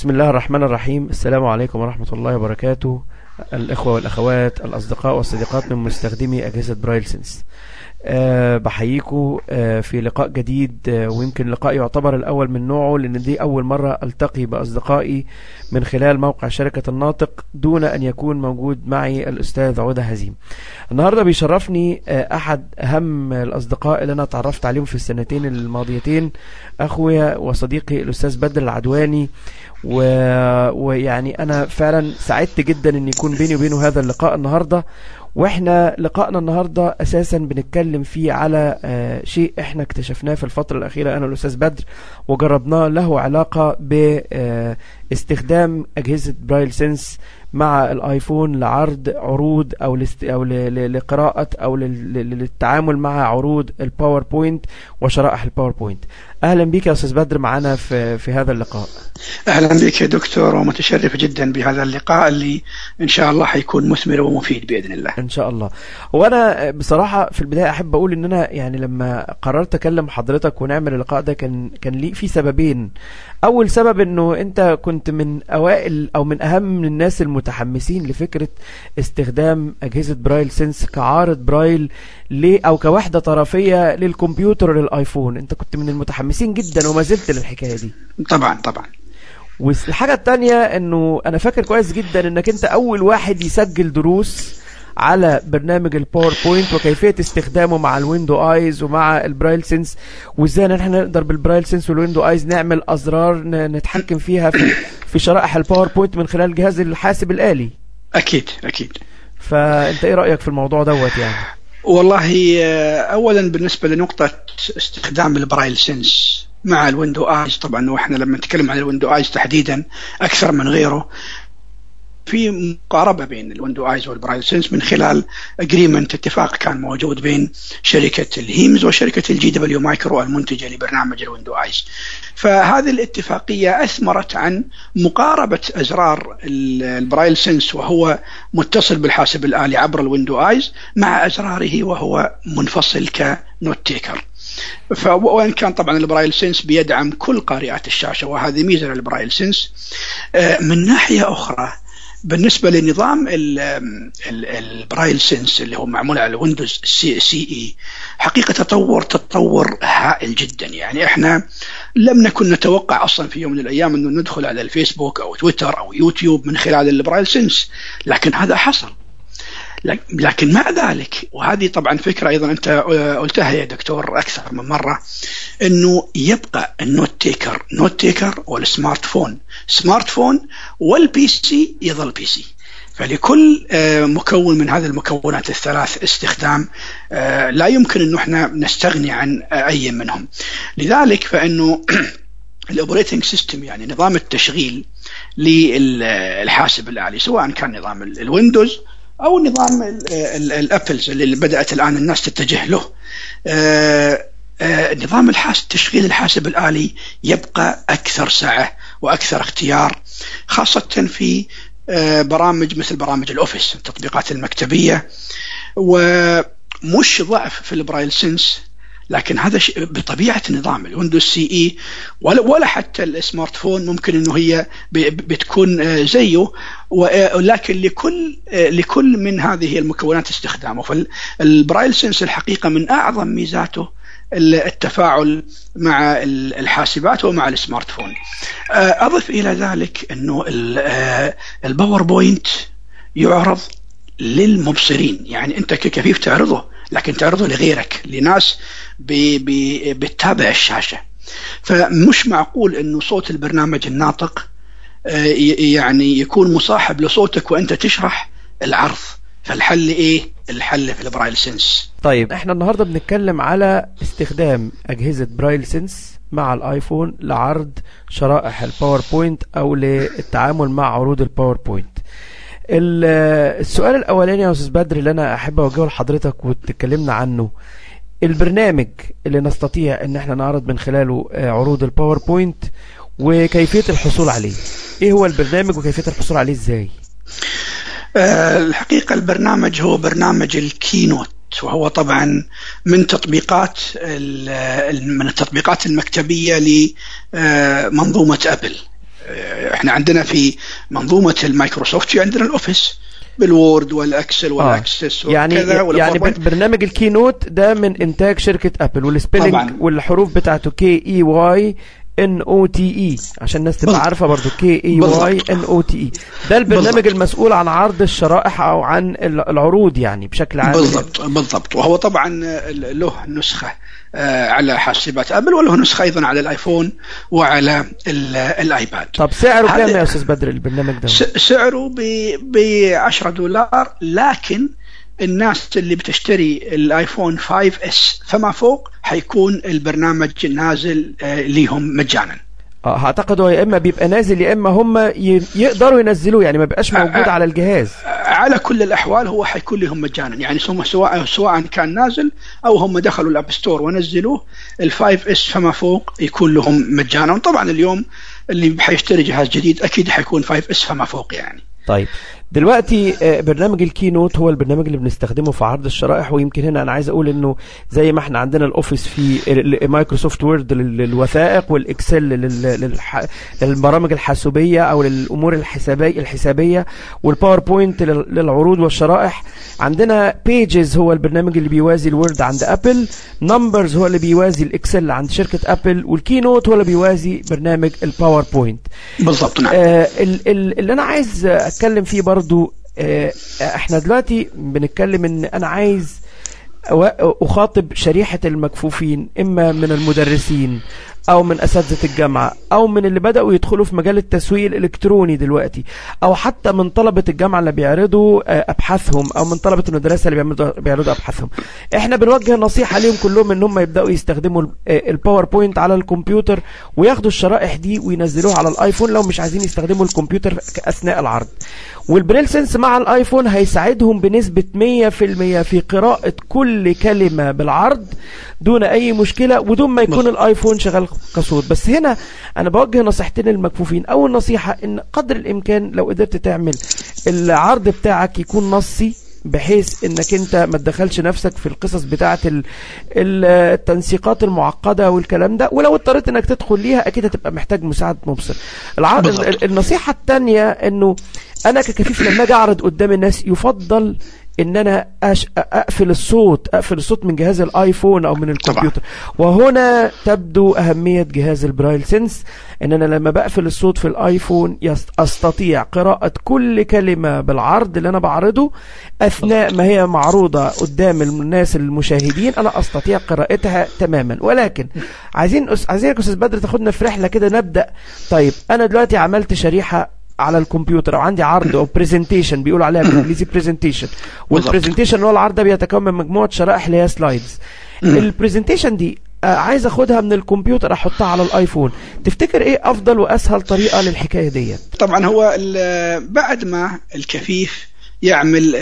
بسم الله الرحمن الرحيم السلام عليكم ورحمة الله وبركاته الإخوة والأخوات الأصدقاء والصديقات من مستخدمي أجهزة برايل سنس أه بحييكم أه في لقاء جديد أه ويمكن لقاء يعتبر الأول من نوعه لأن دي أول مرة ألتقي بأصدقائي من خلال موقع شركة الناطق دون أن يكون موجود معي الأستاذ عودة هزيم النهاردة بيشرفني أه أحد أهم الأصدقاء اللي أنا تعرفت عليهم في السنتين الماضيتين أخويا وصديقي الأستاذ بدر العدواني و... ويعني أنا فعلا سعدت جدا أن يكون بيني وبينه هذا اللقاء النهاردة واحنا لقائنا النهاردة اساسا بنتكلم فيه على آه شيء احنا اكتشفناه في الفترة الاخيرة انا والاستاذ بدر وجربناه له علاقة باستخدام اجهزة برايل سنس مع الايفون لعرض عروض او لست او لقراءة او للتعامل مع عروض الباوربوينت وشرائح الباوربوينت اهلا بك يا استاذ بدر معنا في في هذا اللقاء اهلا بك يا دكتور ومتشرف جدا بهذا اللقاء اللي ان شاء الله حيكون مثمر ومفيد باذن الله ان شاء الله وانا بصراحه في البدايه احب اقول ان انا يعني لما قررت اكلم حضرتك ونعمل اللقاء ده كان كان لي في سببين اول سبب انه انت كنت من اوائل او من اهم الناس المتحمسين لفكره استخدام اجهزه برايل سنس كعارض برايل ل او كوحده طرفيه للكمبيوتر للايفون انت كنت من المتحمسين جدا وما زلت للحكايه دي طبعا طبعا والحاجه الثانيه انه انا فاكر كويس جدا انك انت اول واحد يسجل دروس على برنامج الباوربوينت وكيفيه استخدامه مع الويندو ايز ومع البرايل سنس وازاي ان احنا نقدر بالبرايل سنس والويندو ايز نعمل ازرار نتحكم فيها في, في شرائح الباوربوينت من خلال جهاز الحاسب الالي اكيد اكيد فانت ايه رايك في الموضوع دوت يعني والله اولا بالنسبه لنقطه استخدام البرايل سنس مع الويندو ايز طبعا واحنا لما نتكلم عن الويندو ايز تحديدا اكثر من غيره في مقاربة بين الويندو ايز والبرايل سنس من خلال اجريمنت اتفاق كان موجود بين شركة الهيمز وشركة الجي دبليو مايكرو المنتجة لبرنامج الويندو ايز فهذه الاتفاقية اثمرت عن مقاربة ازرار البرايل سنس وهو متصل بالحاسب الآلي عبر الويندو ايز مع ازراره وهو منفصل كنوت تيكر وان كان طبعا البرايل سنس بيدعم كل قارئات الشاشه وهذه ميزه للبرايل سنس من ناحيه اخرى بالنسبه لنظام البرايل سنس اللي هو معمول على ويندوز سي, سي اي حقيقه تطور تطور هائل جدا يعني احنا لم نكن نتوقع اصلا في يوم من الايام انه ندخل على الفيسبوك او تويتر او يوتيوب من خلال البرايل سنس لكن هذا حصل لكن مع ذلك وهذه طبعا فكره ايضا انت قلتها يا دكتور اكثر من مره انه يبقى النوت تيكر نوت تيكر والسمارت فون سمارت فون والبي سي يظل بي سي فلكل مكون من هذه المكونات الثلاث استخدام لا يمكن انه احنا نستغني عن اي منهم لذلك فانه الاوبريتنج سيستم يعني نظام التشغيل للحاسب الالي سواء كان نظام الويندوز او نظام الابلز اللي بدات الان الناس تتجه له آآ آآ نظام الحاسب تشغيل الحاسب الالي يبقى اكثر سعه واكثر اختيار خاصه في برامج مثل برامج الاوفيس التطبيقات المكتبيه ومش ضعف في البرايل سنس لكن هذا شيء بطبيعه النظام الويندوز سي اي ولا ولا حتى السمارت فون ممكن انه هي بتكون زيه ولكن لكل لكل من هذه المكونات استخدامه فالبرايل سنس الحقيقه من اعظم ميزاته التفاعل مع الحاسبات ومع السمارت فون اضف الى ذلك انه الباوربوينت يعرض للمبصرين يعني انت ككفيف تعرضه لكن تعرضه لغيرك لناس بي بي بتتابع الشاشة فمش معقول انه صوت البرنامج الناطق يعني يكون مصاحب لصوتك وانت تشرح العرض فالحل ايه الحل في البرايل سنس طيب احنا النهاردة بنتكلم على استخدام اجهزة برايل سنس مع الايفون لعرض شرائح الباوربوينت او للتعامل مع عروض الباوربوينت السؤال الاولاني يا استاذ بدر اللي انا احب اوجهه لحضرتك وتكلمنا عنه البرنامج اللي نستطيع ان احنا نعرض من خلاله عروض الباوربوينت وكيفية الحصول عليه ايه هو البرنامج وكيفية الحصول عليه ازاي الحقيقة البرنامج هو برنامج الكينوت وهو طبعا من تطبيقات من التطبيقات المكتبية لمنظومة أبل احنا عندنا في منظومه المايكروسوفت في عندنا الاوفيس بالوورد والاكسل والاكسس آه. يعني يعني برنامج الكينوت ده من انتاج شركه ابل والسبيلنج والحروف بتاعته كي اي واي ان او تي اي عشان الناس تبقى عارفه برضو كي اي واي ان او تي اي ده البرنامج بالضبط. المسؤول عن عرض الشرائح او عن العروض يعني بشكل عام بالضبط بالضبط وهو طبعا له نسخه على حاسبات ابل وله نسخه ايضا على الايفون وعلى الايباد طب سعره كام يا استاذ بدر البرنامج ده سعره ب 10 دولار لكن الناس اللي بتشتري الايفون 5 اس فما فوق حيكون البرنامج نازل ليهم مجانا اه اعتقد هو يا اما بيبقى نازل يا اما هم يقدروا ينزلوه يعني ما بيبقاش موجود على الجهاز على كل الاحوال هو حيكون لهم مجانا يعني سواء سواء كان نازل او هم دخلوا الاب ستور ونزلوه ال5 اس فما فوق يكون لهم مجانا وطبعا اليوم اللي حيشتري جهاز جديد اكيد حيكون 5 اس فما فوق يعني طيب دلوقتي برنامج الكينوت هو البرنامج اللي بنستخدمه في عرض الشرائح ويمكن هنا انا عايز اقول انه زي ما احنا عندنا الاوفيس في مايكروسوفت وورد للوثائق والاكسل للبرامج الحاسوبيه او للامور الحسابيه الحسابيه والباوربوينت للعروض والشرائح عندنا بيجز هو البرنامج اللي بيوازي الوورد عند ابل نمبرز هو اللي بيوازي الاكسل عند شركه ابل والكينوت هو اللي بيوازي برنامج الباوربوينت بالظبط نعم آه اللي انا عايز اتكلم فيه برضو آه احنا دلوقتي بنتكلم ان انا عايز اخاطب شريحة المكفوفين اما من المدرسين او من اساتذه الجامعه او من اللي بداوا يدخلوا في مجال التسويق الالكتروني دلوقتي او حتى من طلبه الجامعه اللي بيعرضوا ابحاثهم او من طلبه المدرسه اللي بيعملوا بيعرضوا ابحاثهم احنا بنوجه نصيحه ليهم كلهم ان هم يبداوا يستخدموا الباوربوينت على الكمبيوتر وياخدوا الشرائح دي وينزلوها على الايفون لو مش عايزين يستخدموا الكمبيوتر اثناء العرض والبريل سنس مع الايفون هيساعدهم بنسبه 100% في قراءه كل كلمه بالعرض دون اي مشكله ودون ما يكون الايفون شغال كصوت بس هنا انا بوجه نصيحتين للمكفوفين اول نصيحه ان قدر الامكان لو قدرت تعمل العرض بتاعك يكون نصي بحيث انك انت ما تدخلش نفسك في القصص بتاعه التنسيقات المعقده والكلام ده ولو اضطريت انك تدخل ليها اكيد هتبقى محتاج مساعده مبصر العرض النصيحه الثانيه انه انا ككفيف لما اجي اعرض قدام الناس يفضل ان انا أش... اقفل الصوت اقفل الصوت من جهاز الايفون او من الكمبيوتر طبعا. وهنا تبدو اهمية جهاز البرايل سنس ان انا لما بقفل الصوت في الايفون يست... استطيع قراءة كل كلمة بالعرض اللي انا بعرضه اثناء ما هي معروضة قدام الناس المشاهدين انا استطيع قراءتها تماما ولكن عايزين أس... عايزينك استاذ بدر تاخدنا في رحلة كده نبدأ طيب انا دلوقتي عملت شريحة على الكمبيوتر او عندي عرض او برزنتيشن بيقولوا عليها بالانجليزي برزنتيشن والبرزنتيشن اللي هو العرض ده بيتكون من مجموعه شرائح اللي هي سلايدز البرزنتيشن دي آه عايز اخدها من الكمبيوتر احطها على الايفون تفتكر ايه افضل واسهل طريقه للحكايه ديت طبعا هو بعد ما الكفيف يعمل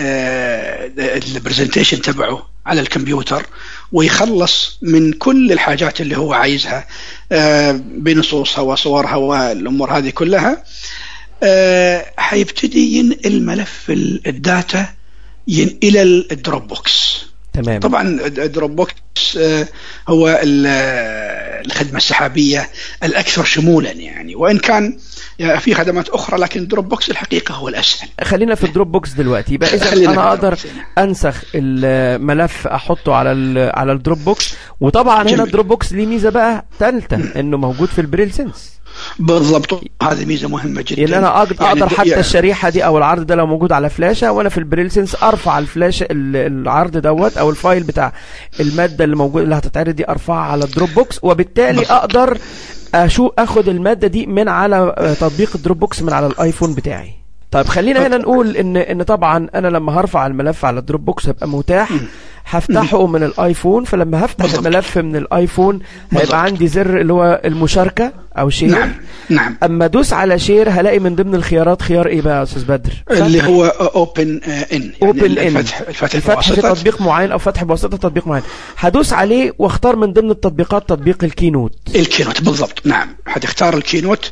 البرزنتيشن تبعه على الكمبيوتر ويخلص من كل الحاجات اللي هو عايزها بنصوصها وصورها والامور هذه كلها أه حيبتدي ينقل ملف الداتا الى الدروب بوكس تمام طبعا الدروب بوكس أه هو الخدمه السحابيه الاكثر شمولا يعني وان كان في خدمات اخرى لكن الدروب بوكس الحقيقه هو الاسهل خلينا في الدروب بوكس دلوقتي يبقى اذا انا اقدر انسخ الملف احطه على على الدروب بوكس وطبعا هنا الدروب بوكس ليه ميزه بقى ثالثه انه موجود في البريل سنس بالضبط هذه ميزه مهمه جدا يعني انا اقدر يعني حتى يعني الشريحه دي او العرض ده لو موجود على فلاشه وانا في البريل سنس ارفع الفلاشه العرض دوت او الفايل بتاع الماده اللي موجود اللي هتتعرض دي ارفعها على الدروب بوكس وبالتالي بالضبط. اقدر اشو اخد الماده دي من على تطبيق الدروب بوكس من على الايفون بتاعي طيب خلينا هنا نقول ان ان طبعا انا لما هرفع الملف على الدروب بوكس هيبقى متاح هفتحه من الايفون فلما هفتح بالضبط. الملف من الايفون هيبقى عندي زر اللي هو المشاركه او شير نعم نعم اما ادوس على شير هلاقي من ضمن الخيارات خيار ايه بقى يا استاذ بدر اللي هو اوبن ان اوبن ان الفتح, الفتح, الفتح في تطبيق معين او فتح بواسطه تطبيق معين هدوس عليه واختار من ضمن التطبيقات تطبيق الكينوت الكينوت بالضبط نعم هتختار الكينوت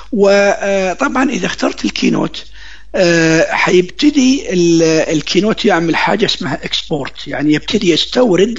وطبعا اذا اخترت الكينوت أه حيبتدي الكينوت يعمل حاجة اسمها اكسبورت يعني يبتدي يستورد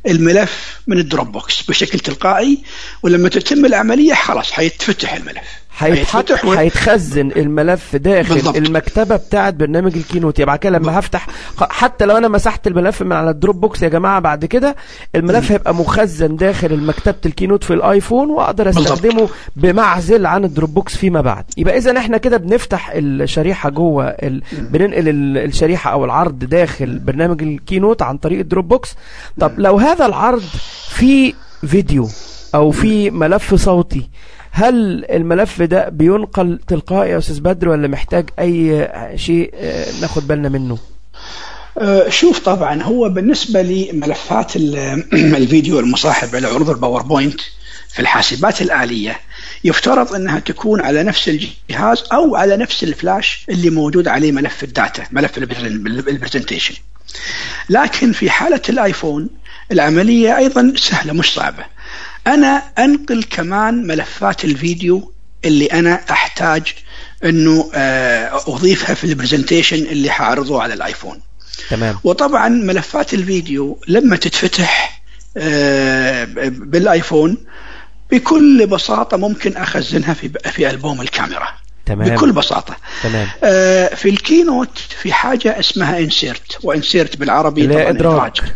الملف من الدروب بوكس بشكل تلقائي ولما تتم العملية خلاص حيتفتح الملف هيتحط هيتفتح و- هيتخزن الملف داخل بالضبط. المكتبه بتاعه برنامج الكينوت يبقى كده لما هفتح خ- حتى لو انا مسحت الملف من على الدروب بوكس يا جماعه بعد كده الملف هيبقى مخزن داخل المكتبه الكينوت في الايفون واقدر بالضبط. استخدمه بمعزل عن الدروب بوكس فيما بعد يبقى اذا احنا كده بنفتح الشريحه جوه ال... بننقل ال- الشريحه او العرض داخل برنامج الكينوت عن طريق الدروب بوكس طب لو هذا العرض فيه فيديو او في ملف صوتي هل الملف ده بينقل تلقائي يا استاذ بدر ولا محتاج اي شيء آه، ناخد بالنا منه آه، شوف طبعا هو بالنسبة لملفات ال- الفيديو المصاحب على عروض الباوربوينت في الحاسبات الآلية يفترض أنها تكون على نفس الجهاز أو على نفس الفلاش اللي موجود عليه ملف الداتا ملف البرزنتيشن لكن في حالة الآيفون العملية أيضا سهلة مش صعبة أنا أنقل كمان ملفات الفيديو اللي أنا أحتاج أنه آه، أضيفها في البرزنتيشن اللي حعرضه على الآيفون تمام وطبعا ملفات الفيديو لما تتفتح آه، بالايفون بكل بساطه ممكن اخزنها في في البوم الكاميرا تمام بكل بساطه تمام آه، في الكينوت في حاجه اسمها انسيرت وانسيرت بالعربي اللي هي طبعا إدراج. إدراج.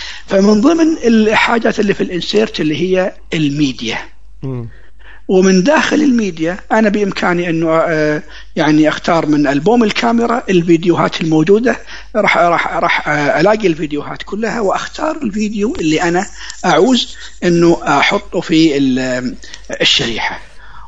فمن ضمن الحاجات اللي في الانسيرت اللي هي الميديا مم. ومن داخل الميديا انا بامكاني انه آه، يعني اختار من البوم الكاميرا الفيديوهات الموجوده راح راح راح آه، الاقي الفيديوهات كلها واختار الفيديو اللي انا اعوز انه احطه في ال- الشريحه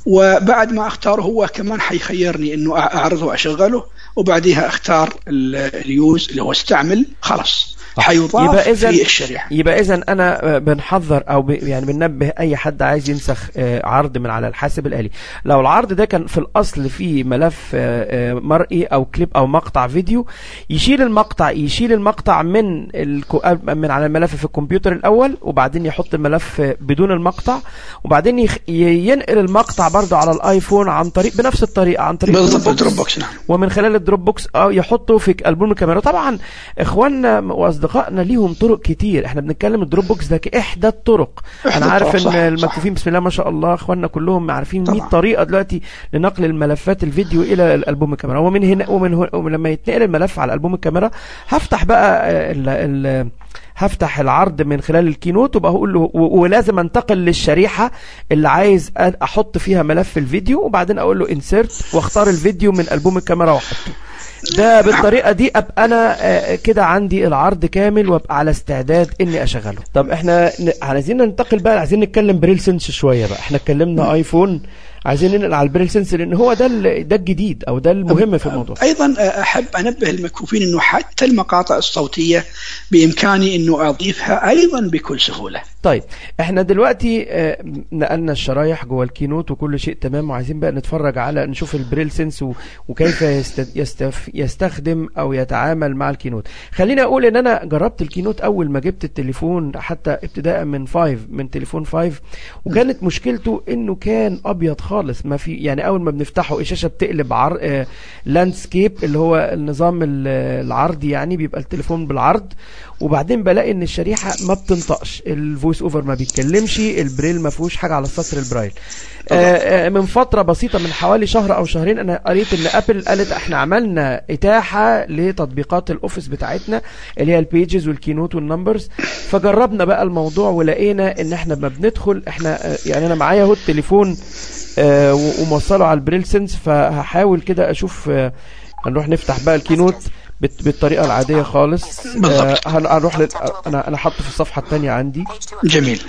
وبعد ما اختاره هو كمان حيخيرني انه اعرضه واشغله وبعديها اختار ال- اليوز اللي هو استعمل خلاص حيضاف يبقى إذن- في الشريحه يبقى اذا انا آه، بنحذر او ب... يعني بننبه اي حد عايز ينسخ آه، عرض من على الحاسب الالي لو العرض ده كان في الاصل فيه ملف آه، آه، مرئي او كليب او مقطع فيديو يشيل المقطع يشيل المقطع من الكو... آه، من على الملف في الكمبيوتر الاول وبعدين يحط الملف آه، بدون المقطع وبعدين يخ... ي- ينقل المقطع برضه على الايفون عن طريق بنفس الطريقه عن طريق بالضبط الدروب الدروب بوكس. بوكس نعم ومن خلال الدروب بوكس اه يحطوا في البوم الكاميرا طبعا اخواننا واصدقائنا ليهم طرق كتير احنا بنتكلم الدروب بوكس ده كاحدى الطرق إحدى انا عارف الطرق، ان صح، المكفوفين بسم الله ما شاء الله اخواننا كلهم عارفين 100 طبعا. طريقه دلوقتي لنقل الملفات الفيديو الى الالبوم الكاميرا ومن هنا ومن, هنا ومن لما يتنقل الملف على البوم الكاميرا هفتح بقى آه، ال ال هفتح العرض من خلال الكينوت وبقى هقول له و- ولازم انتقل للشريحه اللي عايز أ- احط فيها ملف الفيديو وبعدين اقول له انسيرت واختار الفيديو من البوم الكاميرا واحطه ده بالطريقه دي ابقى انا آه، كده عندي العرض كامل وابقى على استعداد اني اشغله طب احنا ن- عايزين ننتقل بقى عايزين نتكلم بريل سنس شويه بقى احنا اتكلمنا ايفون عايزين ننقل على البريل سنس لان هو ده ال- ده الجديد او ده المهم في الموضوع ايضا احب انبه المكفوفين انه حتى المقاطع الصوتيه بامكاني انه اضيفها ايضا بكل سهوله طيب احنا دلوقتي آه، نقلنا الشرايح جوه الكينوت وكل شيء تمام وعايزين بقى نتفرج على نشوف البريل سنس و- وكيف يست- يستف يستخدم او يتعامل مع الكينوت خليني اقول ان انا جربت الكينوت اول ما جبت التليفون حتى ابتداء من 5 من تليفون 5 وكانت مشكلته انه كان ابيض خالص ما في يعني اول ما بنفتحه الشاشه بتقلب عر... آه لاندسكيب اللي هو النظام ال- العرضي يعني بيبقى التليفون بالعرض وبعدين بلاقي ان الشريحه ما بتنطقش الفويس اوفر ما بيتكلمش البريل ما فيهوش حاجه على السطر البرايل آه، آه، من فتره بسيطه من حوالي شهر او شهرين انا قريت ان ابل قالت احنا عملنا اتاحه لتطبيقات الاوفيس بتاعتنا اللي هي البيجز والكينوت والنمبرز فجربنا بقى الموضوع ولقينا ان احنا ما بندخل احنا آه، يعني انا معايا اهو التليفون آه، و- وموصله على البريل سنس فهحاول كده اشوف آه، هنروح نفتح بقى الكينوت بت- بالطريقه العاديه خالص آه، بالضبط. هن- هنروح لل... انا انا حاطه في الصفحه الثانيه عندي Page two of جميل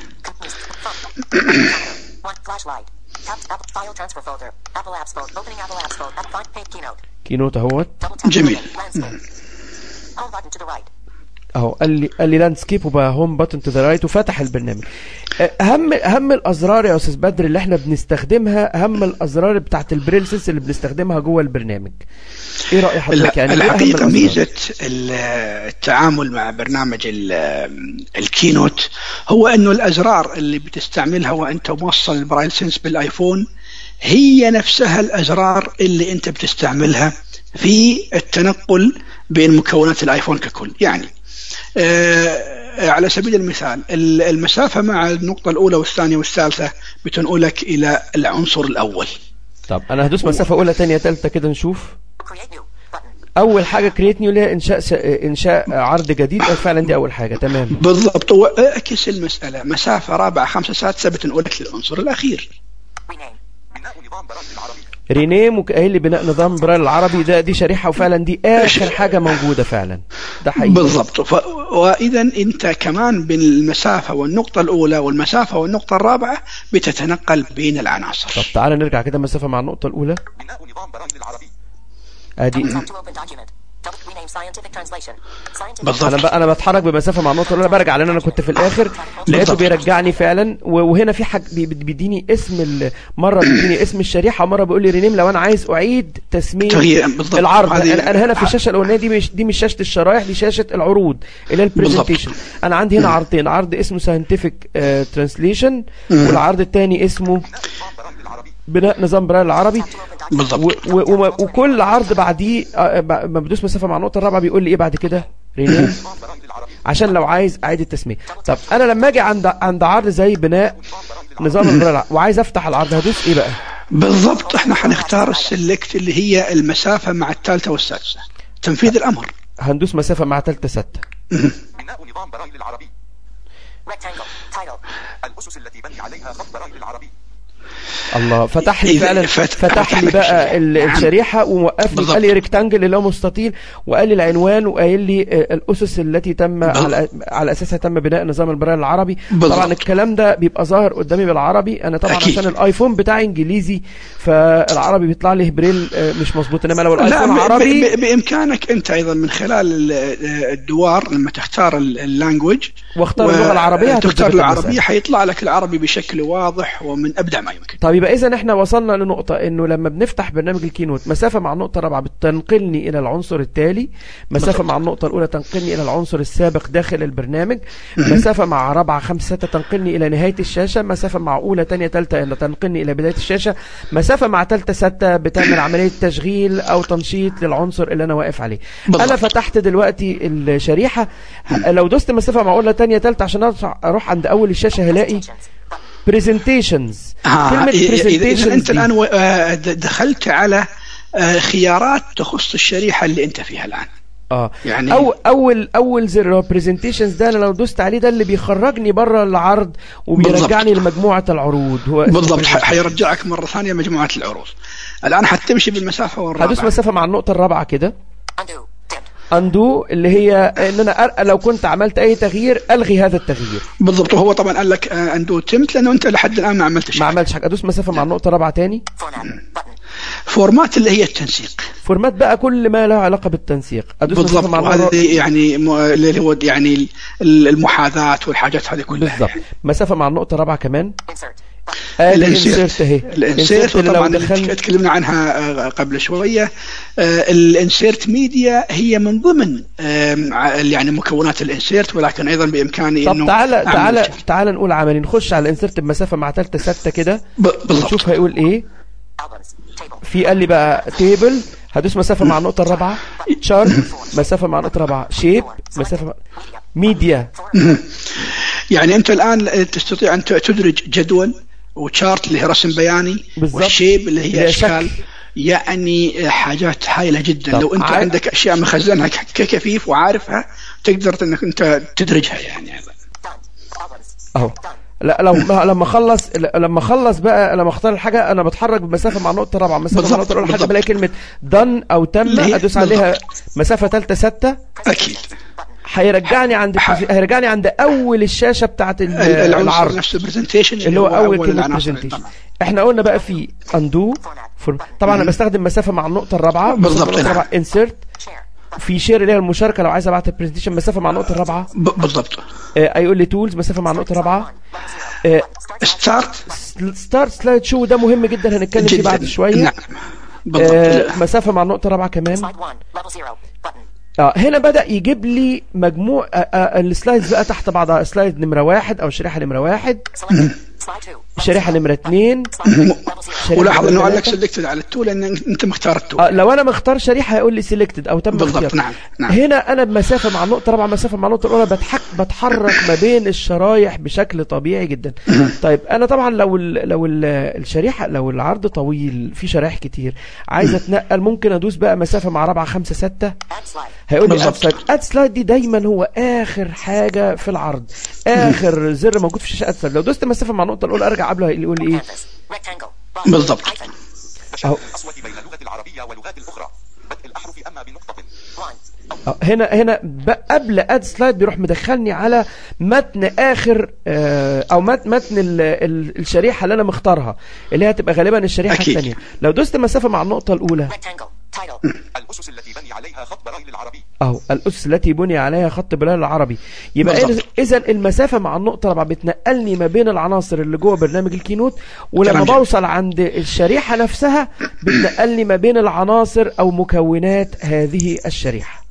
one flashlight. Tap Apple file transfer folder. Apple Apps folder. Opening Apple Apps folder. App find page keynote. كينوت اهوت Double tap. جميل. Landscape. Home button to the right. اهو قال لي قال لي لاندسكيب وبقى هوم بutton تو ذا رايت وفتح البرنامج أه، اهم اهم الازرار يا استاذ بدر اللي احنا بنستخدمها اهم الازرار بتاعت البريلسنس اللي بنستخدمها جوه البرنامج ايه راي حضرتك يعني إيه أهم الحقيقه الأزرار؟ ميزه ال- التعامل مع برنامج ال- الكينوت هو انه الازرار اللي بتستعملها وانت موصل البرايل سنس بالايفون هي نفسها الازرار اللي انت بتستعملها في التنقل بين مكونات الايفون ككل يعني آه، على سبيل المثال ال- المسافة مع النقطة الأولى والثانية والثالثة بتنقلك إلى العنصر الأول طب انا هدوس مسافه اولى تانية تالتة كده نشوف Create new. Button. اول حاجه كريت نيو اللي هي انشاء س... انشاء عرض جديد أه، فعلا دي اول حاجه تمام بالضبط هو اعكس المساله مسافه رابعه خمسه سادسه بتنقل لك للعنصر الاخير Rename. بناء نظام برايل العربي رينيم وقايل لي بناء نظام برايل العربي ده دي شريحه وفعلا دي اخر حاجه موجوده فعلا ده حقيقي بالضبط ف... واذا انت كمان بين المسافه والنقطه الاولى والمسافه والنقطه الرابعه بتتنقل بين طب العناصر تعالى نرجع كده مسافه مع النقطه الاولى بناء نظام برايل العربي ادي Double tap to open document. Double rename scientific translation. Scientific بالضبط. انا ب... انا بتحرك بمسافه مع النقطه الاولى برجع لان انا كنت في الاخر لقيته بالضبط. بيرجعني فعلا و- وهنا في حاج بي- بيديني اسم ال... مره بيديني اسم الشريحه ومره بيقول لي رينيم لو انا عايز اعيد تسميه تغيير بالضبط العرض هذه- انا أنا هنا في الشاشه الاولانيه دي مش دي مش شاشه الشرايح دي شاشه العروض اللي هي البرزنتيشن انا عندي هنا عرضين عرض اسمه ساينتفك ترانسليشن والعرض الثاني اسمه بناء نظام برايل العربي بناء نظام برايل العربي to open document. بالضبط و- و- وما- وكل عرض بعديه آه، ب- ما بدوس مسافه مع النقطه الرابعه بيقول لي ايه بعد كده رينيم نظام برايل العربي عشان لو عايز اعيد التسميه طب انا لما اجي عند عند عرض زي بناء نظام البرايل وعايز افتح العرض هدوس ايه بقى بالضبط احنا حنختار السلكت اللي هي المسافه مع الثالثه والسادسه تنفيذ الامر هندوس مسافه مع ثالثه سته بناء نظام برايل العربي Rectangle. Title. الأسس التي بني عليها خط برايل العربي الله فتح لي إذا فعلا فت- فتح فتح لي لك بقى ال- الشريحة. الشريحه ووقفني بالضبط. قال لي ريكتانجل اللي هو مستطيل وقال لي العنوان وقايل لي آه، الاسس التي تم على على اساسها تم بناء نظام البرايل العربي بالضبط. طبعا الكلام ده بيبقى ظاهر قدامي بالعربي انا طبعا أكيد. عشان الايفون بتاعي انجليزي فالعربي بيطلع لي بريل آه، مش مظبوط انما لو لا الايفون ب- ب- عربي ب- بامكانك انت ايضا من خلال ال- الدوار لما تختار اللانجوج واختار اللغه العربيه تختار هتثبت العربيه المسألة. حيطلع لك العربي بشكل واضح ومن ابدع ما يمكن طيب يبقى اذا احنا وصلنا لنقطة انه لما بنفتح برنامج الكينوت مسافة مع النقطة الرابعة بتنقلني الى العنصر التالي مسافة مع النقطة الاولى تنقلني الى العنصر السابق داخل البرنامج مسافة مع رابعة خمسة ستة تنقلني الى نهاية الشاشة مسافة مع اولى تانية تالتة الى تنقلني الى بداية الشاشة مسافة مع تالتة ستة بتعمل عملية تشغيل او تنشيط للعنصر اللي انا واقف عليه بالضبط. انا فتحت دلوقتي الشريحة ه- لو دوست مسافة مع اولى تانية تالتة عشان أرجع- اروح عند اول الشاشة هلاقي Presentations. Button. برزنتيشنز آه كلمة إذا- إذا برزنتيشنز انت الان و- آه، د- دخلت على آه، خيارات تخص الشريحه اللي انت فيها الان اه يعني- أو اول اول زر هو برزنتيشنز ده انا لو دوست عليه ده اللي بيخرجني بره العرض وبيرجعني لمجموعه العروض هو اسمه بالضبط ح- presentation. حيرجعك مره ثانيه مجموعه العروض الان حتمشي بالمسافه والرابعه هدوس مسافه مع النقطه الرابعه كده Undo. Dimmed. اندو اللي هي ان انا أر... لو كنت عملت اي تغيير الغي هذا التغيير بالضبط وهو طبعا قال لك آه، اندو تمت لانه انت لحد الان ما عملتش ما حاجة. عملتش حاجه ادوس مسافه مع النقطه الرابعه تاني Format. Button. فورمات اللي هي التنسيق فورمات بقى كل ما له علاقه بالتنسيق ادوس مسافه بالضبط مع النقطه وهذه يعني م- اللي هو يعني ال- المحاذاه والحاجات هذه كلها بالظبط يعني. مسافه مع النقطه الرابعه كمان Insert. Button. ادي الانسيرت الانسيرت اهي الانسيرت اللي لو طبعا اللي دخلنا تكلمنا عنها آه، قبل شويه آه، الانسيرت ميديا هي من ضمن آم، ع- يعني مكونات الانسيرت ولكن ايضا بامكاني طب انه تعالى أعمل تعالى شيء. تعالى نقول عملي نخش على الانسيرت بمسافه مع ثالثه سته كده ب- بالضبط نشوف هيقول ايه Albums. Table. في قال لي بقى تيبل هدوس مسافه مع النقطه الرابعه تشارت مسافه مع النقطه الرابعه شيب مسافه مع... ميديا يعني انت الان تستطيع ان تدرج جدول وشارت اللي هي رسم بياني بالضبط. والشيب اللي اللي هي هي اشكال شكل. يعني حاجات هايله جدا طب لو انت عا- عندك اشياء مخزنها ك- ككفيف وعارفها تقدر انك انت تدرجها يعني ايضا Done. Albums. اهو Done. لا لو ما- لما اخلص لما اخلص بقى لما اختار الحاجه انا بتحرك بمسافه مع النقطه الرابعه مسافه مع بالضبط، النقطه الاولى لحد بالضبط. ما الاقي كلمه دن او تم اللي هي- ادوس عليها بالضبط. مسافه ثالثه سته اكيد هيرجعني عند ح- هيرجعني عند اول الشاشه بتاعت ال- ال- العنصر العرض نفسه البرزنتيشن اللي هو اول كلمه العناصر برزنتيشن طبعاً. احنا قلنا بقى في اندو طبعا انا بستخدم مسافه مع النقطه الرابعه بالضبط، نعم. انسرت Share. في شير اللي هي المشاركه لو عايز ابعت البرزنتيشن مسافه مع النقطه الرابعه ب- بالضبط آه، هيقول لي تولز مسافه مع النقطه الرابعه آه، Start. ستارت ستارت سلايد شو ده مهم جدا هنتكلم فيه بعد شويه نعم بالضبط آه، مسافه مع النقطه الرابعه كمان Slide 1. Level 0. Button. اه هنا بدا يجيب لي مجموع آه، آه، السلايدز بقى تحت بعضها سلايد نمره واحد او شريحه نمره واحد Selected. Slide 2. الشريحه نمره 2 Slide 3. Level 0. شريحة ولاحظ انه قال لك ثلاثة. سلكتد على التو لان انت مختار التو آه لو انا مختار شريحه هيقول لي سيلكتد او تم بالضبط، اختيار نعم، نعم. هنا انا بمسافه مع النقطه الرابعه مسافه مع النقطه الاولى بتحك بتحرك ما بين الشرايح بشكل طبيعي جدا طيب انا طبعا لو ال لو ال الشريحه لو العرض طويل في شرايح كتير عايز اتنقل ممكن ادوس بقى مسافه مع رابعه خمسة ستة Add slide. هيقول لي اد بالظبط. سلايد اد سلايد دي دايما هو اخر حاجه في العرض اخر زر موجود في الشاشه اد سلايد لو دوست مسافه مع النقطه الاولى ارجع قبله يقول لي ايه Canvas. Rectangle. Button. بالضبط. Hyphen. تشابه أهو. الأصوات بين اللغة العربية واللغات الأخرى بدء الأحرف أما بنقطة 1. آه، هنا هنا ب- قبل اد سلايد بيروح مدخلني على متن اخر آه، او مت- متن ال- ال- الشريحه اللي انا مختارها اللي هي هتبقى غالبا الشريحه أكيد. الثانيه لو دوست مسافه مع النقطه الاولى Rectangle. Title. الأسس التي بني عليها خط برايل العربي اهو الأس التي بني عليها خط بلال العربي يبقى بالظبط. اذا المسافه مع النقطه الرابعه بتنقلني ما بين العناصر اللي جوه برنامج الكينوت ولما كلام جميل. بوصل عند الشريحه نفسها بتنقلني ما بين العناصر او مكونات هذه الشريحه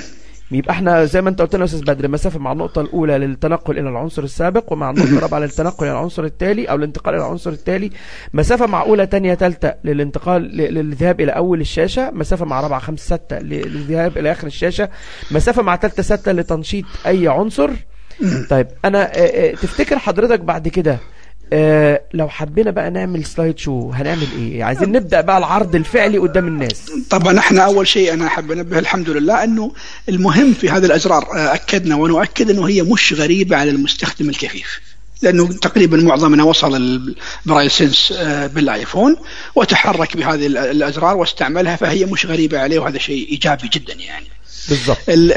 يبقى احنا زي ما انت قلت لنا يا استاذ بدر المسافه مع النقطه الاولى للتنقل الى العنصر السابق ومع النقطه الرابعه للتنقل الى العنصر التالي او الانتقال الى العنصر التالي مسافه مع اولى ثانيه ثالثه للانتقال ل- للذهاب الى اول الشاشه مسافه مع رابعه خمسه سته ل- للذهاب الى اخر الشاشه مسافه مع ثالثه سته لتنشيط اي عنصر طيب انا آه، آه، تفتكر حضرتك بعد كده آه، لو حبينا بقى نعمل سلايد شو هنعمل ايه عايزين نبدا بقى العرض الفعلي قدام الناس طبعا احنا اول شيء انا احب انبه الحمد لله انه المهم في هذه الازرار آه، اكدنا ونؤكد انه هي مش غريبه على المستخدم الكفيف لانه تقريبا معظمنا وصل البرايل سنس آه، بالايفون وتحرك بهذه ال- الازرار واستعملها فهي مش غريبه عليه وهذا شيء ايجابي جدا يعني بالظبط ال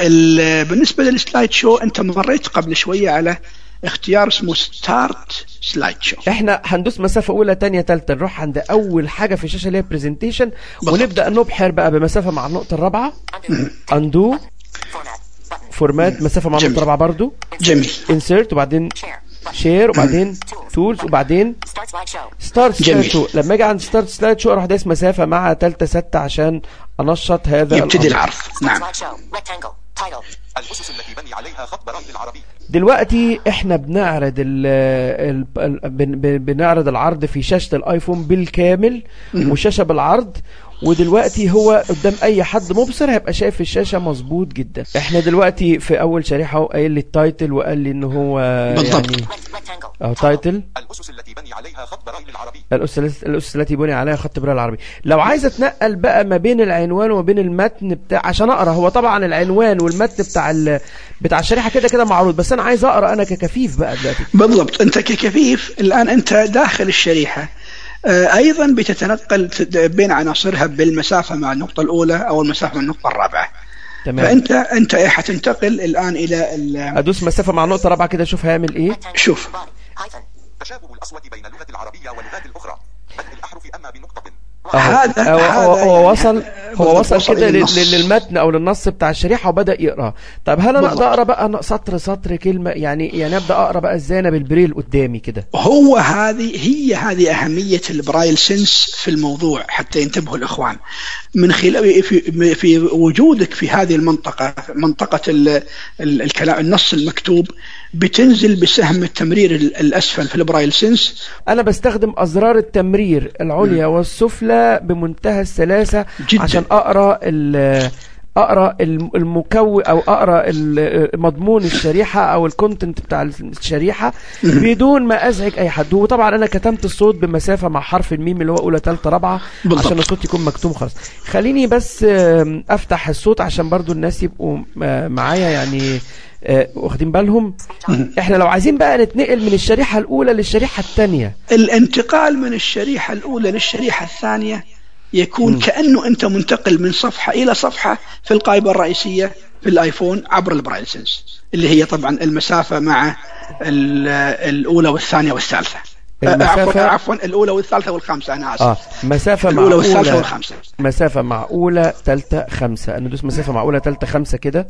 ال بالنسبه للسلايد شو انت مريت قبل شويه على اختيار اسمه ستارت سلايد شو احنا هندوس مسافه اولى تانية تالتة نروح عند اول حاجه في الشاشه اللي هي برزنتيشن بالظبط. ونبدا نبحر بقى بمسافه مع النقطه الرابعه Undo. اندو Format. Button. فورمات مسافه مع جميل. النقطه الرابعه برضو جميل انسيرت وبعدين Share. Button. شير وبعدين تولز وبعدين Start slideshow. ستارت سلايد جميل. شو لما اجي عند ستارت سلايد شو اروح دايس مسافه مع تالتة ستة عشان انشط هذا يبتدي الأمر. العرض Start نعم slideshow. Rectangle. Title. الأسس التي بني عليها خط برايل العربي دلوقتي احنا بنعرض ال ال ال بن- بن- بنعرض العرض في شاشة الايفون بالكامل والشاشة بالعرض ودلوقتي هو قدام اي حد مبصر هيبقى شايف الشاشة مظبوط جدا احنا دلوقتي في اول شريحة قايل لي التايتل وقال لي ان هو بالضبط. يعني Rect- Rectangle. او تايتل الأسس التي بني عليها خط برايل العربي الأس الأس التي بني عليها خط برا العربي لو عايز اتنقل بقى ما بين العنوان وما بين المتن بتاع عشان اقرا هو طبعا العنوان والمتن بتاع ال... بتاع الشريحه كده كده معروض بس انا عايز اقرا انا ككفيف بقى دلوقتي بالضبط انت ككفيف الان انت داخل الشريحه آه، ايضا بتتنقل تد- بين عناصرها بالمسافه مع النقطه الاولى او المسافه مع النقطه الرابعه تمام فانت انت ايه حتنتقل الان الى ال- ادوس مسافه مع النقطه الرابعه كده اشوف هيعمل ايه Rectangle. شوف. Body. Hyphen. تشابه الأصوات بين اللغة العربية واللغات الأخرى بدء الأحرف أما بنقطة أهو. هذا- هو, هو, هذا هو يعني وصل هو بالضبط، وصل وصل كده إلى لل- النص. لل- للمتن او للنص بتاع الشريحه وبدا يقرا طب هل انا بالضبط. اقدر اقرا بقى سطر سطر كلمه يعني يعني ابدا اقرا بقى ازاي انا بالبريل قدامي كده هو هذه هي هذه أهمية البرايل سنس في الموضوع حتى ينتبهوا الإخوان من خلال في, في وجودك في هذه المنطقة منطقة ال ال الكلام النص المكتوب بتنزل بسهم التمرير ال- الأسفل في البرايل سنس انا بستخدم ازرار التمرير العليا والسفلى بمنتهى السلاسه جداً. عشان اقرا ال- اقرا الم- المكون او اقرا ال- مضمون الشريحه او الكونتنت بتاع الشريحه بدون ما ازعج اي حد وطبعا انا كتمت الصوت بمسافه مع حرف الميم اللي هو اولى ثالثه رابعه بالضبط. عشان الصوت يكون مكتوم خالص خليني بس آم، افتح الصوت عشان برضو الناس يبقوا آه، معايا يعني آه، واخدين بالهم احنا لو عايزين بقى نتنقل من الشريحه الاولى للشريحه الثانيه الانتقال من الشريحة الأولى للشريحة الثانية يكون كأنه أنت منتقل من صفحة إلى صفحة في القائمة الرئيسية في الآيفون عبر البرايل سنس اللي هي طبعا المسافة مع ال- الأولى والثانية والثالثة المسافة- عفوا عفوا الأولى والثالثة والخامسة أنا آسف اه مسافة الأولى والثالثة معقولة والخامسة مسافة معقولة تالتة خمسة أنا ندوس مسافة معقولة تالتة خمسة كده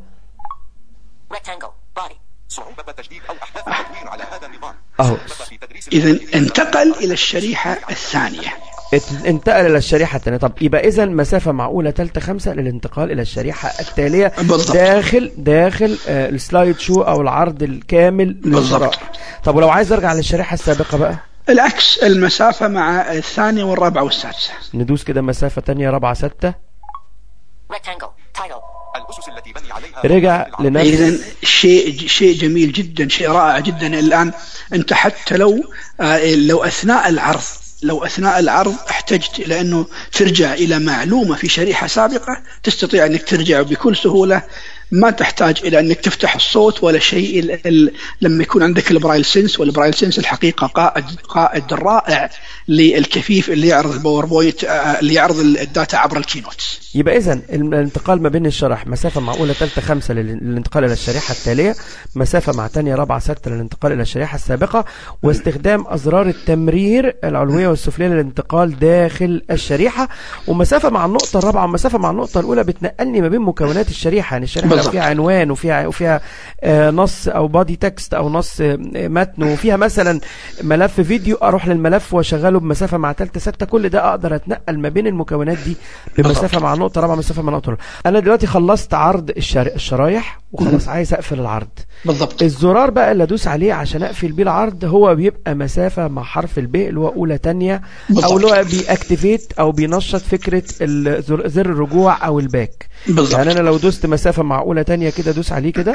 Rectangle. Body. صعوبة تجديد أو أحداث تطوير على هذا النظام أهو. صعوبة في تدريس إذا الأولويات. انتقل إلى الشريحة الثانية ات- انتقل الى الشريحه الثانيه طب يبقى اذا مسافه معقوله ثالثه خمسه للانتقال الى الشريحه التاليه بالضبط. داخل داخل آه، السلايد شو او العرض الكامل بالضبط. للشرائح. طب ولو عايز ارجع للشريحه السابقه بقى العكس المسافة مع الثانية والرابعة والسادسة ندوس كده مسافه تانية رابعه سته Rectangle. Title. الأسس التي بني عليها رجع لنفس إذا شيء شيء جميل جدا شيء رائع جدا الآن أنت حتى لو آه، لو أثناء العرض لو أثناء العرض احتجت إلى أنه ترجع إلى معلومة في شريحة سابقة تستطيع أنك ترجع بكل سهولة ما تحتاج إلى أنك تفتح الصوت ولا شيء ال- ال- لما يكون عندك البرايل سنس والبرايل سنس الحقيقة قائد قائد رائع للكفيف اللي يعرض الباوربوينت آه، اللي يعرض الداتا عبر الكينوت يبقى اذا الانتقال ما بين الشرح مسافه معقوله ثالثه خمسه لل- للانتقال الى الشريحه التاليه مسافه مع ثانيه رابعه سته للانتقال الى الشريحه السابقه واستخدام ازرار التمرير العلويه والسفليه للانتقال داخل الشريحه ومسافه مع النقطه الرابعه ومسافه مع النقطه الاولى بتنقلني ما بين مكونات الشريحه يعني الشريحه لو بالضبط. فيها عنوان وفيها وفيها آه، نص او بادي تكست او نص آه، متن وفيها مثلا ملف فيديو اروح للملف واشغله بمسافه مع ثالثه سته كل ده اقدر اتنقل ما بين المكونات دي بمسافه مع نقطه رابعه مسافه مع نقطه رابعة. انا دلوقتي خلصت عرض الشر... الشرايح وخلاص عايز اقفل العرض بالضبط الزرار بقى اللي ادوس عليه عشان اقفل بيه العرض هو بيبقى مسافه مع حرف الب اللي هو اولى تانية او اللي هو بيأكتيفيت او بينشط فكره الزر- زر الرجوع او الباك بالضبط. يعني انا لو دوست مسافه مع اولى تانية كده دوس عليه كده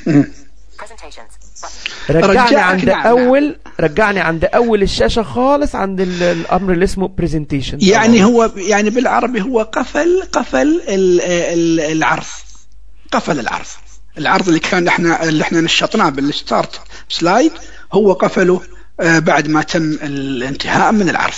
Presentations. Button. رجعني رجعك عند نعم، نعم. اول رجعني عند اول الشاشه خالص عند ال- الامر اللي اسمه برزنتيشن يعني هو يعني بالعربي هو قفل قفل ال- ال- العرض قفل العرض العرض اللي كان احنا اللي احنا نشطناه بالستارت سلايد هو قفله آه، بعد ما تم الانتهاء من العرض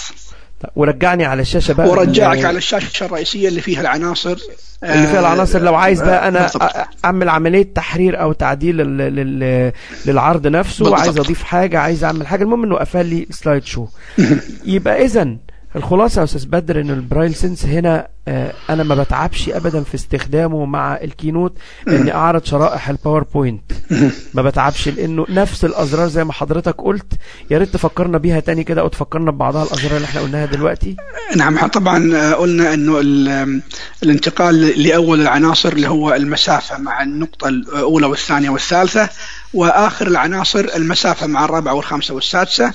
ورجعني على الشاشه بقى ورجعك ال- على الشاشه الرئيسيه اللي فيها العناصر اللي فيها العناصر لو عايز بقى انا بالضبط. أ- اعمل عمليه تحرير او تعديل لل... لل... للعرض نفسه بالضبط. عايز اضيف حاجه عايز اعمل حاجه المهم انه قفل لي سلايد شو يبقى اذا الخلاصه يا استاذ بدر ان البرايل سنس هنا آه، انا ما بتعبش ابدا في استخدامه مع الكينوت اني اعرض شرائح الباوربوينت ما بتعبش لانه نفس الازرار زي ما حضرتك قلت يا ريت تفكرنا بيها تاني كده او تفكرنا ببعضها الازرار اللي احنا قلناها دلوقتي نعم طبعا آه، قلنا انه ال- الانتقال لاول العناصر اللي هو المسافه مع النقطه الاولى والثانيه والثالثه واخر العناصر المسافه مع الرابعه والخامسه والسادسه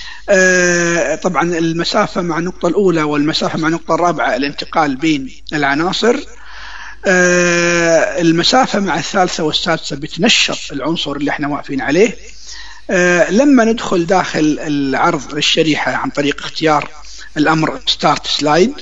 آه، طبعا المسافه مع النقطه الاولى والمسافه مع النقطه الرابعه الانتقال بين العناصر آه، المسافه مع الثالثه والسادسه بتنشط العنصر اللي احنا واقفين عليه آه، لما ندخل داخل العرض للشريحة عن طريق اختيار الأمر ستارت سلايد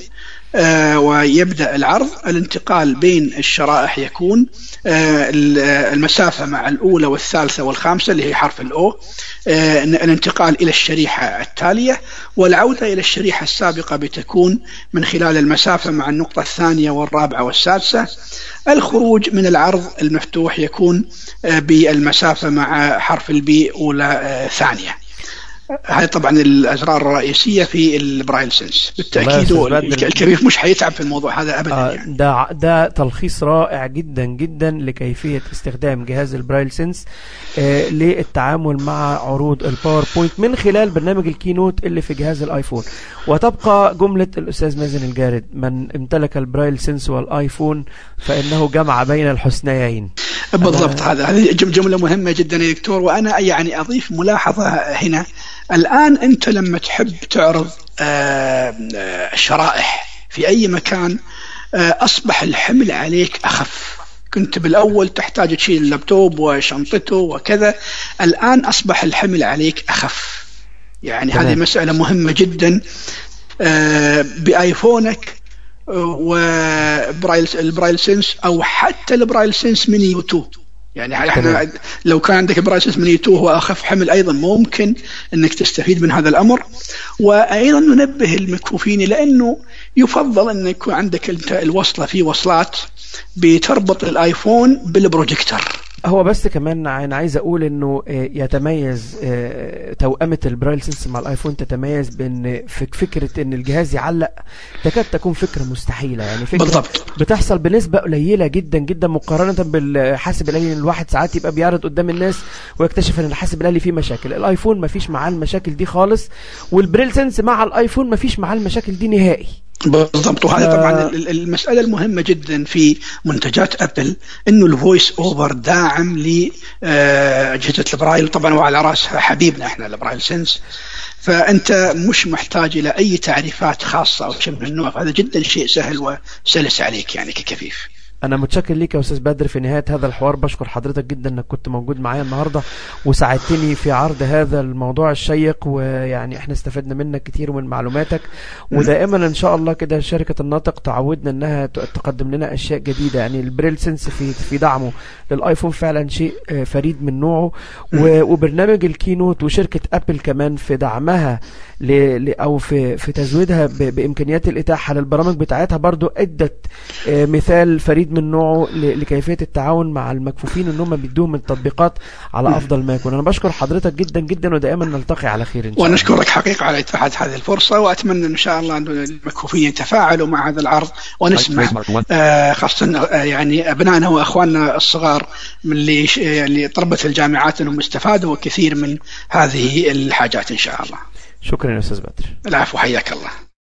ويبدأ العرض الانتقال بين الشرائح يكون آه، ال- آه، المسافة مع الأولى والثالثة والخامسة اللي هي حرف الأو آه، الانتقال إلى الشريحة التالية والعودة إلى الشريحة السابقة بتكون من خلال المسافة مع النقطة الثانية والرابعة والسادسة الخروج من العرض المفتوح يكون آه، بالمسافة مع حرف البي أولى آه، ثانية هذه طبعا الأزرار الرئيسية في البرايل سنس بالتأكيد والله يا أستاذ بدر. الكبير مش حيتعب في الموضوع هذا أبدا آه، يعني ده ده تلخيص رائع جدا جدا لكيفية استخدام جهاز البرايل سنس آه، للتعامل مع عروض الباوربوينت من خلال برنامج الكينوت اللي في جهاز الايفون وتبقى جملة الأستاذ مازن الجارد من امتلك البرايل سنس والآيفون فإنه جمع بين الحسنيين بالضبط هذا هذه جم- جملة مهمة جدا يا دكتور وأنا يعني أضيف ملاحظة هنا الآن أنت لما تحب تعرض آه، آه، شرائح في أي مكان آه، أصبح الحمل عليك أخف كنت بالأول تحتاج تشيل اللابتوب وشنطته وكذا الآن أصبح الحمل عليك أخف يعني تمام. هذه مسألة مهمة جدا آه، بآيفونك وبرايل البرايل سنس او حتى البرايل سنس ميني 2 يعني احنا تمام. لو كان عندك برايل سنس ميني 2 هو اخف حمل ايضا ممكن انك تستفيد من هذا الامر وايضا ننبه المكفوفين لانه يفضل ان يكون عندك انت الوصله في وصلات بتربط الايفون بالبروجيكتور هو بس كمان انا عايز اقول انه آه، يتميز آه، توأمة البرايل سنس مع الايفون تتميز بان فك- فكرة ان الجهاز يعلق تكاد تكون فكرة مستحيلة يعني فكرة بالضبط. بتحصل بنسبة قليلة جدا جدا مقارنة بالحاسب الآلي إن الواحد ساعات يبقى بيعرض قدام الناس ويكتشف ان الحاسب الآلي فيه مشاكل الايفون ما فيش معاه المشاكل دي خالص والبريل سنس مع الايفون ما فيش معاه المشاكل دي نهائي بالضبط وهذا ف- طبعا ال- ال- المساله المهمه جدا في منتجات ابل انه الفويس اوفر داعم لاجهزه البرايل طبعا وعلى راسها حبيبنا احنا البرايل سنس فانت مش محتاج الى اي تعريفات خاصه او شيء من النوع فهذا جدا شيء سهل وسلس عليك يعني ككفيف انا متشكر ليك يا استاذ بدر في نهايه هذا الحوار بشكر حضرتك جدا انك كنت موجود معايا النهارده وساعدتني في عرض هذا الموضوع الشيق ويعني احنا استفدنا منك كتير ومن معلوماتك ودائما ان شاء الله كده شركه الناطق تعودنا انها ت- تقدم لنا اشياء جديده يعني البريل سنس في في دعمه للايفون فعلا شيء آه، فريد من نوعه و- وبرنامج الكينوت وشركه ابل كمان في دعمها ل... ل... او في في تزويدها ب... بامكانيات الاتاحه للبرامج بتاعتها برضو ادت آه، مثال فريد من نوعه ل... لكيفيه التعاون مع المكفوفين ان هم بيدوهم التطبيقات على افضل ما يكون انا بشكر حضرتك جدا جدا ودائما نلتقي على خير ان شاء الله ونشكرك حقيقه على اتاحه هذه الفرصه واتمنى ان شاء الله ان المكفوفين يتفاعلوا مع هذا العرض ونسمع آه، خاصه آه، يعني ابنائنا واخواننا الصغار من اللي ش- اللي طلبه الجامعات انهم استفادوا كثير من هذه الحاجات ان شاء الله شكرا يا استاذ بدر العفو حياك الله